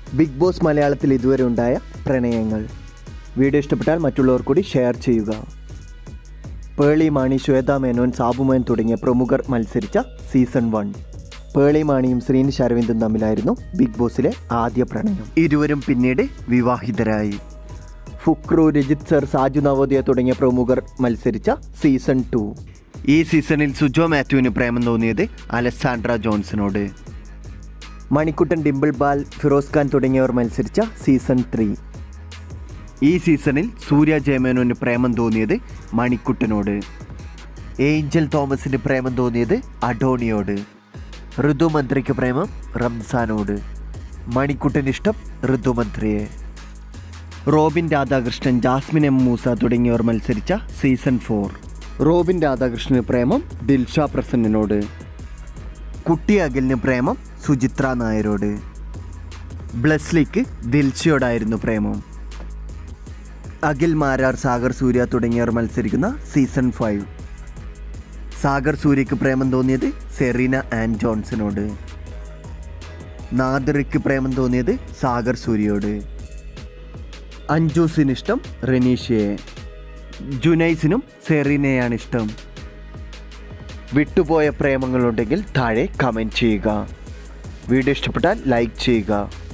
big boss മലയാളത്തിൽ ഇതുവരെ ഉണ്ടായ പ്രണയങ്ങൾ വീഡിയോ ഇഷ്ടപ്പെട്ടാൽ മറ്റുള്ളവർ കൂടി ഷെയർ ചെയ്യുക പേളി മാണി ശ്വേത മേനോൻ സാബുമോൻ തുടങ്ങിയ പ്രമുഖർ മത്സരിച്ച സീസൺ വൺ പേളി മാണിയും ശ്രീനിഷ് അരവിന്ദും തമ്മിലായിരുന്നു ബിഗ് ബോസിലെ ആദ്യ പ്രണയം ഇരുവരും പിന്നീട് വിവാഹിതരായി ഫുക്രു രജിത് സർ സാജു നവോദയ തുടങ്ങിയ പ്രമുഖർ മത്സരിച്ച സീസൺ ടു ഈ സീസണിൽ സുജോ മാത്യുവിന് പ്രേമം തോന്നിയത് അലസാൻഡ്ര ജോൺസണോട് മണിക്കുട്ടൻ ഡിംപിൾ ബാൽ ഫിറോസ് ഖാൻ തുടങ്ങിയവർ മത്സരിച്ച സീസൺ ത്രീ ഈ സീസണിൽ സൂര്യ ജയമേനോന് പ്രേമം തോന്നിയത് മണിക്കുട്ടനോട് ഏഞ്ചൽ തോമസിന് പ്രേമം തോന്നിയത് അഡോണിയോട് ഋതുമന്ത്രിക്ക് പ്രേമം റംസാനോട് മണിക്കുട്ടന് ഇഷ്ടം ഋതുമന്ത്രിയെ Robin Radhakrishnan Jasmine M Moosa തുടങ്ങിയവർ മത്സരിച്ച സീസൺ ഫോർ റോബിൻ രാധാകൃഷ്ണന് പ്രേമം ദിൽഷ പ്രസന്നനോട് കുട്ടി അഖിലിന് പ്രേമം സുചിത്ര നായരോട് ബ്ലസ്ലിക്ക് ദിൽഷയോടായിരുന്നു പ്രേമം അഖിൽ മാരാർ സാഗർ സൂര്യ തുടങ്ങിയവർ മത്സരിക്കുന്ന സീസൺ ഫൈവ് സാഗർ സൂര്യക്ക് പ്രേമം തോന്നിയത് സെറീന ആൻഡ് ജോൺസണോട് നാദിറിക്ക് പ്രേമം തോന്നിയത് സാഗർ സൂര്യയോട് അഞ്ജൂസിന് ഇഷ്ടം റെനീഷയെ ജുനൈസിനും സെറീനയാണ് ഇഷ്ടം വിട്ടുപോയ പ്രേമങ്ങളുണ്ടെങ്കിൽ താഴെ കമൻറ്റ് ചെയ്യുക വീഡിയോ ഇഷ്ടപ്പെട്ടാൽ ലൈക്ക് ചെയ്യുക